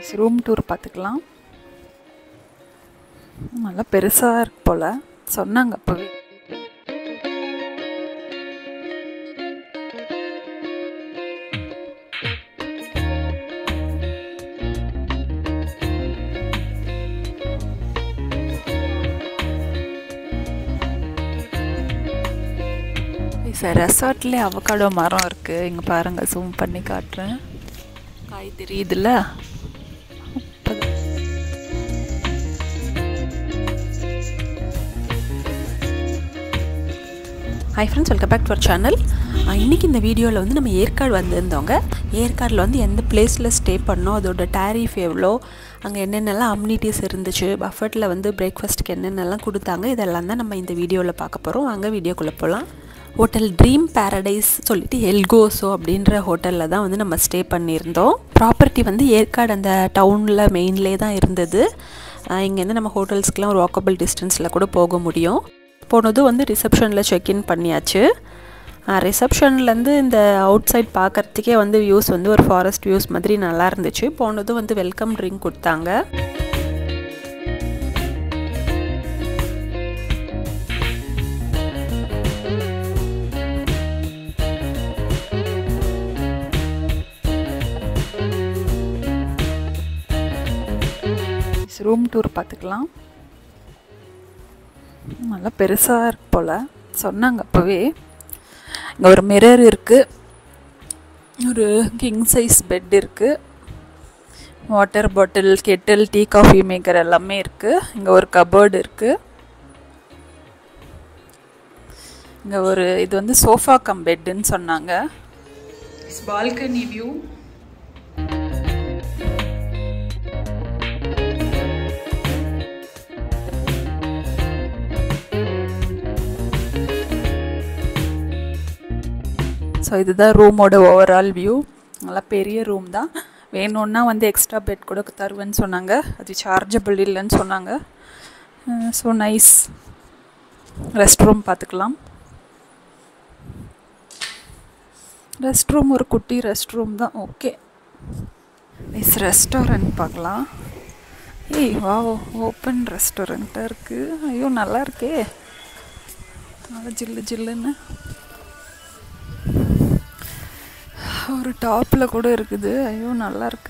room tour பார்த்துக்கலாம் நல்லா பெருசாக இருக்கு போல் சொன்னாங்க அப்போவே சார் ரெசார்ட்லேயே அவக்காடோ மரம் இருக்குது இங்கே பாருங்கள் ஜூம் பண்ணி காட்டுறேன் காய் தெரியுதுல்ல hi friends welcome back to our channel இன்றைக்கி இந்த வீடியோவில் வந்து நம்ம ஏற்காடு வந்திருந்தோங்க ஏற்காடில் வந்து எந்த பிளேஸில் ஸ்டே பண்ணோம் அதோட டேரிஃப் எவ்வளோ அங்கே என்னென்னலாம் அம்யூனிட்டிஸ் இருந்துச்சு பஃபட்டில் வந்து பிரேக்ஃபாஸ்ட்டுக்கு என்னென்னலாம் கொடுத்தாங்க இதெல்லாம் தான் நம்ம இந்த வீடியோவில் பார்க்க போகிறோம் அங்கே வீடியோக்குள்ளே போகலாம் ஹோட்டல் ட்ரீம் பேரடைஸ் சொல்லிட்டு எல்கோசோ அப்படின்ற ஹோட்டலில் தான் வந்து நம்ம ஸ்டே பண்ணியிருந்தோம் ப்ராப்பர்ட்டி வந்து ஏற்காடு அந்த டவுனில் மெயின்லேயே தான் இருந்தது இங்கேருந்து நம்ம ஹோட்டல்ஸ்க்கெலாம் ஒரு வாக்கபிள் டிஸ்டன்ஸில் கூட போக முடியும் போனதும் வந்து ரிசப்ஷனில் செக்இன் பண்ணியாச்சு ரிசப்ஷன்லேருந்து இந்த அவுட் சைட் பார்க்குறதுக்கே வந்து வியூஸ் வந்து ஒரு ஃபாரஸ்ட் வியூஸ் மாதிரி நல்லா இருந்துச்சு போனதும் வந்து வெல்கம் ட்ரிங்க் கொடுத்தாங்க ரூம் டூர் பார்த்துக்கலாம் நல்லா பெருசாக இருக்கு போல் சொன்னாங்க அப்போவே இங்கே ஒரு மிரர் இருக்குது ஒரு கிங் சைஸ் பெட் இருக்குது water bottle kettle tea coffee maker எல்லாமே இருக்குது இங்கே ஒரு கபோர்டு இருக்குது இங்கே ஒரு இது வந்து சோஃபா கம் பெட்டுன்னு சொன்னாங்க பால்கனி வியூ ஸோ இதுதான் ரூமோட ஓவரால் வியூ நல்லா பெரிய ரூம் தான் வேணும்னா வந்து எக்ஸ்ட்ரா பெட் கூட தருவேன்னு சொன்னாங்க அது சார்ஜபிள் இல்லைன்னு சொன்னாங்க ஸோ நைஸ் ரெஸ்ட் ரூம் பார்த்துக்கலாம் ரெஸ்ட் ரூம் ஒரு குட்டி ரெஸ்ட் ரூம் தான் ஓகே நைஸ் ரெஸ்டாரண்ட் பார்க்கலாம் ஏய் வா ஓப்பன் ரெஸ்டாரண்ட்டாக இருக்குது ஐயோ நல்லா இருக்கே நல்லா ஜில்லு ஜில்லுன்னு ஒரு டாப்பில் கூட இருக்குது ஐயோ நல்லா இருக்கு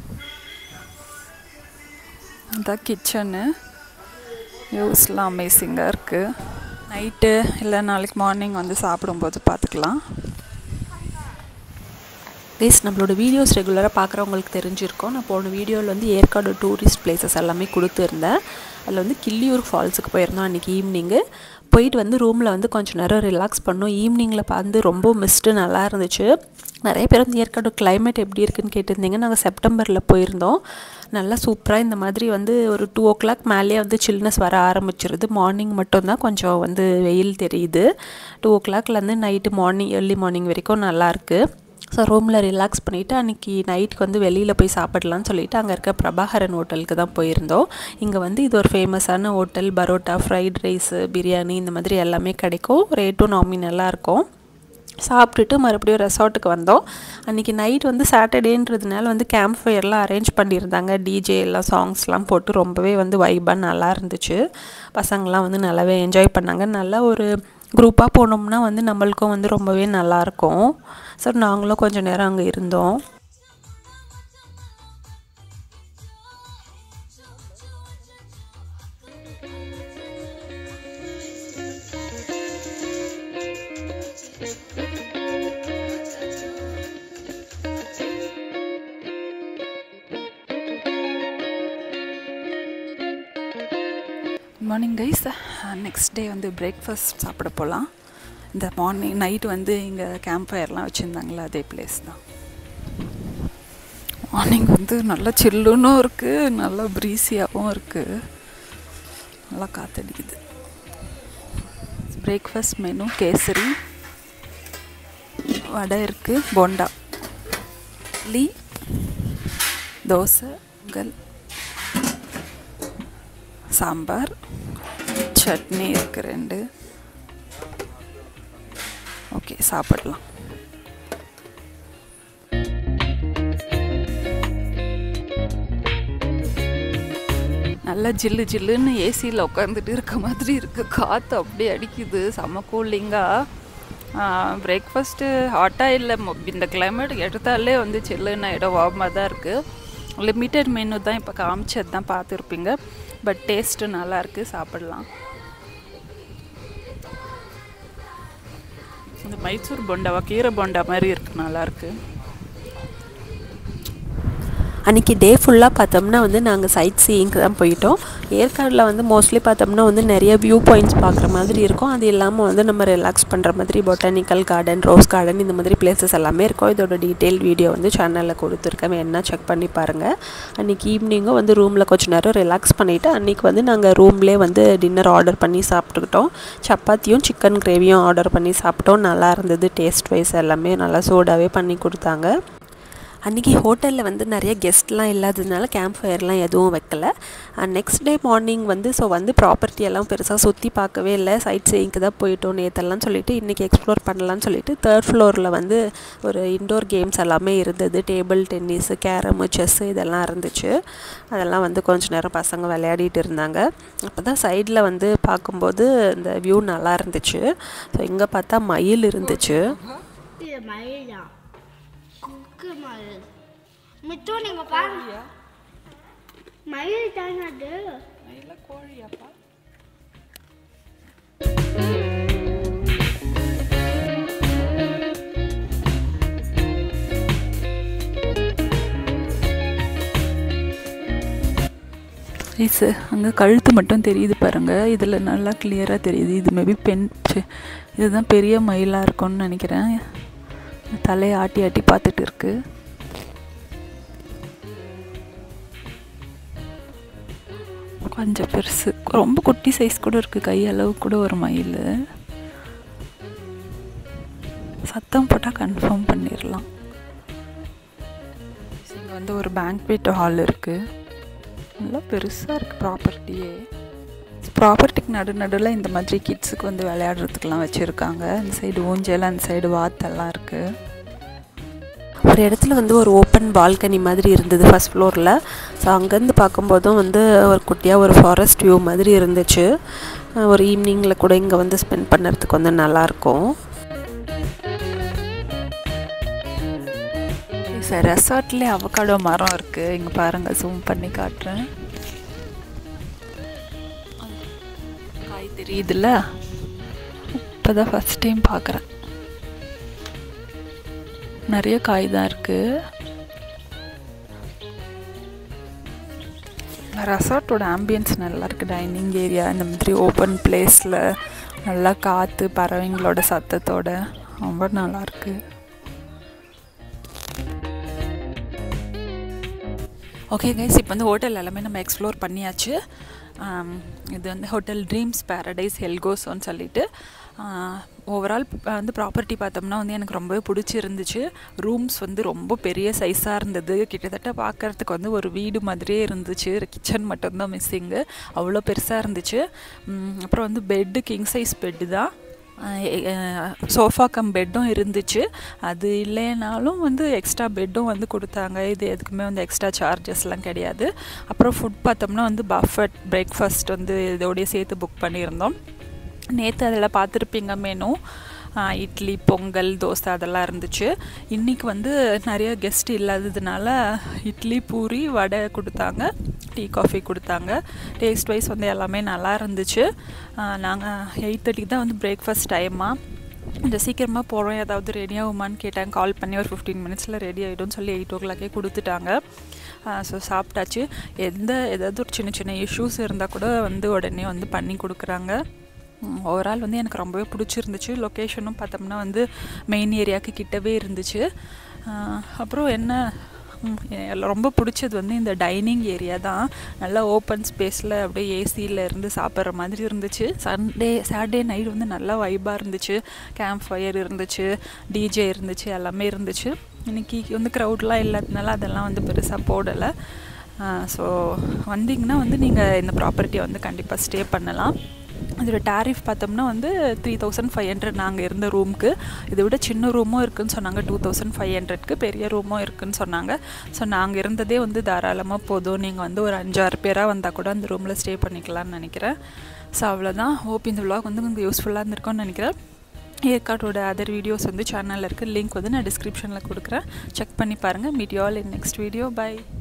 அதான் கிச்சனு வியூஸ்லாம் அமேசிங்காக இருக்குது நைட்டு இல்லை நாளைக்கு மார்னிங் வந்து சாப்பிடும்போது பார்த்துக்கலாம் ப்ளீஸ் நம்மளோட வீடியோஸ் ரெகுலராக பார்க்குறவங்களுக்கு தெரிஞ்சிருக்கோம் நான் போன வீடியோவில் வந்து ஏற்காடு டூரிஸ்ட் பிளேசஸ் எல்லாமே கொடுத்துருந்தேன் அதில் வந்து கிள்ளியூர் ஃபால்ஸுக்கு போயிருந்தோம் அன்றைக்கி ஈவினிங்கு போயிட்டு வந்து ரூமில் வந்து கொஞ்சம் நேரம் ரிலாக்ஸ் பண்ணோம் ஈவினிங்கில் வந்து ரொம்ப மிஸ்ட்டு நல்லா இருந்துச்சு நிறைய பேர் வந்து ஏற்காடு கிளைமேட் எப்படி இருக்குன்னு கேட்டிருந்தீங்க நாங்கள் செப்டம்பரில் போயிருந்தோம் நல்லா சூப்பராக இந்த மாதிரி வந்து ஒரு டூ ஓ கிளாக் மேலேயே வந்து சில்னஸ் வர ஆரம்பிச்சிருது மார்னிங் மட்டும்தான் கொஞ்சம் வந்து வெயில் தெரியுது டூ ஓ கிளாக்லேருந்து நைட்டு மார்னிங் ஏர்லி மார்னிங் வரைக்கும் நல்லாயிருக்கு ஸோ ரூமில் ரிலாக்ஸ் பண்ணிவிட்டு அன்றைக்கி நைட்டுக்கு வந்து வெளியில் போய் சாப்பிடலான்னு சொல்லிட்டு அங்கே இருக்க பிரபாகரன் ஹோட்டலுக்கு தான் போயிருந்தோம் இங்கே வந்து இது ஒரு ஃபேமஸான hotel parotta fried rice biryani இந்த மாதிரி எல்லாமே கிடைக்கும் ரேட்டும் நாமினலாக இருக்கும் சாப்பிட்டுட்டு மறுபடியும் ரெசார்ட்டுக்கு வந்தோம் அன்றைக்கி நைட் வந்து சாட்டர்டேன்றதுனால வந்து கேம்ப் ஃபயர்லாம் அரேஞ்ச் பண்ணியிருந்தாங்க டிஜே எல்லாம் சாங்ஸ்லாம் போட்டு ரொம்பவே வந்து வைபாக நல்லா இருந்துச்சு பசங்கள்லாம் வந்து நல்லாவே என்ஜாய் பண்ணாங்க நல்லா ஒரு குரூப்பாக போனோம்னா வந்து நம்மளுக்கும் வந்து ரொம்பவே நல்லாயிருக்கும் ஸோ நாங்களும் கொஞ்சம் நேரம் அங்கே இருந்தோம் மார்னிங் கைஸ் நெக்ஸ்ட் டே வந்து பிரேக்ஃபாஸ்ட் சாப்பிட போகலாம் இந்த மார்னிங் நைட் வந்து இங்கே கேம்ப் ஃபயர்லாம் வச்சுருந்தாங்களே அதே பிளேஸ் தான் மார்னிங் வந்து நல்லா சில்லுன்னும் இருக்குது நல்லா ப்ரீஸியாகவும் இருக்குது நல்லா காற்றடிக்குது பிரேக்ஃபாஸ்ட் மெனு கேசரி வடை இருக்குது போண்டா இட்லி தோசை பொங்கல் சாம்பார் சட்னி இருக்குது ரெண்டு ஓகே சாப்பிடலாம் நல்லா ஜில்லு ஜில்லுன்னு ஏசியில் உட்காந்துட்டு இருக்க மாதிரி இருக்குது காற்று அப்படியே அடிக்குது செம்ம கூலிங்காக பிரேக்ஃபாஸ்ட்டு ஹாட்டாக இல்லை இந்த கிளைமேட் எடுத்தாலே வந்து சில்லுன்னு ஆகிடும் வார்மாக தான் இருக்குது லிமிட்டட் மெனு தான் இப்போ காமிச்சது தான் பார்த்துருப்பீங்க பட் டேஸ்ட்டு நல்லாயிருக்கு சாப்பிடலாம் இந்த மைசூர் போண்டாவா கீரை போண்டா மாதிரி இருக்குது நல்லாயிருக்கு அன்றைக்கி டே ஃபுல்லாக பார்த்தோம்னா வந்து நாங்கள் சைட் சீயிங்க்கு தான் போயிட்டோம் ஏற்காடில் வந்து மோஸ்ட்லி பார்த்தோம்னா வந்து நிறைய வியூ பாயிண்ட்ஸ் பார்க்குற மாதிரி இருக்கும் அது இல்லாமல் வந்து நம்ம ரிலாக்ஸ் பண்ணுற மாதிரி பொட்டானிக்கல் கார்டன் ரோஸ் கார்டன் இந்த மாதிரி பிளேசஸ் எல்லாமே இருக்கும் இதோட டீட்டெயில் வீடியோ வந்து சேனலில் கொடுத்துருக்கேன் வேணா செக் பண்ணி பாருங்கள் அன்றைக்கி ஈவினிங்கும் வந்து ரூமில் கொஞ்சம் நேரம் ரிலாக்ஸ் பண்ணிவிட்டு அன்றைக்கி வந்து நாங்கள் ரூம்லேயே வந்து டின்னர் ஆர்டர் பண்ணி சாப்பிட்டுக்கிட்டோம் சப்பாத்தியும் சிக்கன் கிரேவியும் ஆர்டர் பண்ணி சாப்பிட்டோம் நல்லா இருந்தது டேஸ்ட் வைஸ் எல்லாமே நல்லா சூடாகவே பண்ணி கொடுத்தாங்க அன்றைக்கி ஹோட்டலில் வந்து நிறைய கெஸ்ட்லாம் இல்லாததுனால கேம்ப் ஃபயர்லாம் எதுவும் வைக்கல நெக்ஸ்ட் டே மார்னிங் வந்து ஸோ வந்து ப்ராப்பர்ட்டி எல்லாம் பெருசாக சுற்றி பார்க்கவே இல்லை சைட் சீயிங்க்கு தான் போயிட்டோம் நேற்றெல்லாம் சொல்லிட்டு இன்றைக்கி எக்ஸ்ப்ளோர் பண்ணலான்னு சொல்லிட்டு தேர்ட் ஃப்ளோரில் வந்து ஒரு இன்டோர் கேம்ஸ் எல்லாமே இருந்தது டேபிள் டென்னிஸு கேரமு செஸ்ஸு இதெல்லாம் இருந்துச்சு அதெல்லாம் வந்து கொஞ்ச நேரம் பசங்க விளையாடிட்டு இருந்தாங்க அப்போ தான் சைடில் வந்து பார்க்கும்போது இந்த வியூ நல்லா இருந்துச்சு ஸோ இங்கே பார்த்தா மயில் இருந்துச்சு இது மயிலா குக்கு மயில் மித்து நீங்க பாருங்க மயில் தானே அது கோழியாப்பா ஐஸு அங்கே கழுத்து மட்டும் தெரியுது பாருங்கள் இதில் நல்லா கிளியராக தெரியுது இது மேபி பெண் ச்சே, இதுதான் பெரிய மயிலாக இருக்கும்னு நினைக்கிறேன் தலையை ஆட்டி ஆட்டி பார்த்துட்டு இருக்கு கொஞ்சம் பெருசு ரொம்ப குட்டி சைஸ் கூட இருக்குது கை அளவு கூட ஒரு மயில் சத்தம் போட்டால் கன்ஃபார்ம் பண்ணிடலாம் இங்கே வந்து ஒரு பேங்க்வேட் ஹால் இருக்குது நல்லா பெருசாக இருக்குது ப்ராப்பர்ட்டியே ப்ராப்பர்ட்டிக்கு நடு நடுவில் இந்த மாதிரி கிட்ஸுக்கு வந்து விளையாடுறதுக்கெலாம் வச்சுருக்காங்க இந்த சைடு ஊஞ்சல் அந்த சைடு வாத்தெல்லாம் இருக்குது ஒரு இடத்துல வந்து ஒரு ஓப்பன் பால்கனி மாதிரி இருந்தது ஃபஸ்ட் ஃப்ளோரில் ஸோ அங்கேருந்து பார்க்கும்போதும் வந்து ஒரு குட்டியாக ஒரு ஃபாரஸ்ட் வியூ மாதிரி இருந்துச்சு அஹ் ஒரு ஈவினிங்கில் கூட இங்கே வந்து ஸ்பெண்ட் பண்ணுறதுக்கு வந்து நல்லாயிருக்கும் சார் ரெசார்ட்லேயே அவகாடோ மரம் இருக்குது இங்கே பாருங்கள் ஜூம் பண்ணி காட்டுறேன் காய் தெரியுதுல்ல இப்போ தான் ஃபஸ்ட் டைம் பார்க்குறேன் நிறைய காய் தான் இருக்குது ரெசார்ட்டோட ஆம்பியன்ஸ் நல்லா இருக்குது டைனிங் ஏரியா இந்த மாதிரி ஓப்பன் பிளேஸில் நல்லா காற்று பறவைங்களோட சத்தத்தோட ரொம்ப நல்லா இருக்குது ஓகே கைஸ் இப்போ வந்து ஹோட்டல் எல்லாமே நம்ம எக்ஸ்ப்ளோர் பண்ணியாச்சு ஆம், இது வந்து ஹோட்டல் ட்ரீம்ஸ் பேரடைஸ் ஹெல்கோஸோன்னு சொல்லிட்டு ஓவரால் வந்து ப்ராப்பர்ட்டி பார்த்தோம்னா வந்து எனக்கு ரொம்பவே பிடிச்சிருந்துச்சு ரூம்ஸ் வந்து ரொம்ப பெரிய சைஸாக இருந்தது கிட்டத்தட்ட பார்க்குறதுக்கு வந்து ஒரு வீடு மாதிரியே இருந்துச்சு கிச்சன் மட்டும்தான் மிஸ்ஸிங்கு அவ்வளோ பெருசாக இருந்துச்சு ம், அப்புறம் வந்து பெட்டு கிங் சைஸ் பெட்டு தான் சோஃபா கம் பெட்டும் இருந்துச்சு அது இல்லைனாலும் வந்து எக்ஸ்ட்ரா பெட்டும் வந்து கொடுத்தாங்க இது எதுக்குமே வந்து எக்ஸ்ட்ரா சார்ஜஸ்லாம் கிடையாது அப்புறம் ஃபுட் பார்த்தோம்னா வந்து பஃபட் பிரேக்ஃபாஸ்ட் வந்து இதோடய சேர்த்து புக் பண்ணியிருந்தோம் நேற்று அதில் பார்த்துருப்பீங்க மெனு ஆஹ் இட்லி பொங்கல் தோசை அதெல்லாம் இருந்துச்சு இன்றைக்கி வந்து நிறைய கெஸ்ட் இல்லாததுனால இட்லி பூரி வடை கொடுத்தாங்க டீ காஃபி கொடுத்தாங்க டேஸ்ட் வைஸ் வந்து எல்லாமே நல்லா இருந்துச்சு நாங்கள் எயிட் தேர்ட்டிக்கு தான் வந்து பிரேக்ஃபாஸ்ட் டைமாக கொஞ்சம் சீக்கிரமாக போகிறோம் ஏதாவது ரெடி ஆகுமான்னு கேட்டாங்க கால் பண்ணி ஒரு ஃபிஃப்டீன் மினிட்ஸில் ரெடி ஆகிடும்னு சொல்லி எயிட் ஓ கிளாக்கே கொடுத்துட்டாங்க ஸோ சாப்பிட்டாச்சு எந்த ஏதாவது ஒரு சின்ன சின்ன இஷ்யூஸ் இருந்தால் கூட வந்து உடனே வந்து பண்ணி கொடுக்குறாங்க ஓவரால் வந்து எனக்கு ரொம்பவே பிடிச்சிருந்துச்சு லொக்கேஷனும் பார்த்தோம்னா வந்து மெயின் ஏரியாவுக்கு கிட்டவே இருந்துச்சு ஆஹ் அப்புறம் என்ன ம், எ- ரொம்ப பிடிச்சது வந்து இந்த டைனிங் ஏரியா தான் நல்லா ஓப்பன் ஸ்பேஸில் அப்படியே ஏசியில் இருந்து சாப்பிட்ற மாதிரி இருந்துச்சு சண்டே சாட்டர்டே நைட் வந்து நல்லா வைபாக இருந்துச்சு கேம்ப் ஃபயர் இருந்துச்சு டிஜே இருந்துச்சு எல்லாமே இருந்துச்சு இன்னைக்கு வந்து க்ரௌட்லாம் இல்லாததுனால அதெல்லாம் வந்து பெருசாக போடலை ஸோ வந்தீங்கன்னா வந்து நீங்கள் இந்த ப்ராப்பர்ட்டியை வந்து கண்டிப்பாக ஸ்டே பண்ணலாம் அதோட டேரிஃப் பார்த்தோம்னா வந்து த்ரீ தௌசண்ட் ஃபைவ் ஹண்ட்ரட் நாங்கள் இருந்த ரூமுக்கு இதை விட சின்ன ரூமும் இருக்குதுன்னு சொன்னாங்க டூ தௌசண்ட் ஃபைவ் ஹண்ட்ரட்க்கு பெரிய ரூமும் இருக்குதுன்னு சொன்னாங்க ஸோ நாங்கள் இருந்ததே வந்து தாராளமாக போதும் நீங்கள் வந்து ஒரு அஞ்சாறு பேராக வந்தால் கூட அந்த ரூமில் ஸ்டே பண்ணிக்கலாம்னு நினைக்கிறேன் ஸோ அவ்வளோதான் ஹோப் இந்த vlog வந்து உங்களுக்கு யூஸ்ஃபுல்லாக இருந்திருக்கும்னு நினைக்கிறேன் ஏற்காட்டோட அதர் வீடியோஸ் வந்து சேனலில் இருக்குது லிங்க் வந்து நான் டிஸ்கிரிப்ஷனில் கொடுக்குறேன் செக் பண்ணி பாருங்கள் meet you all in next video by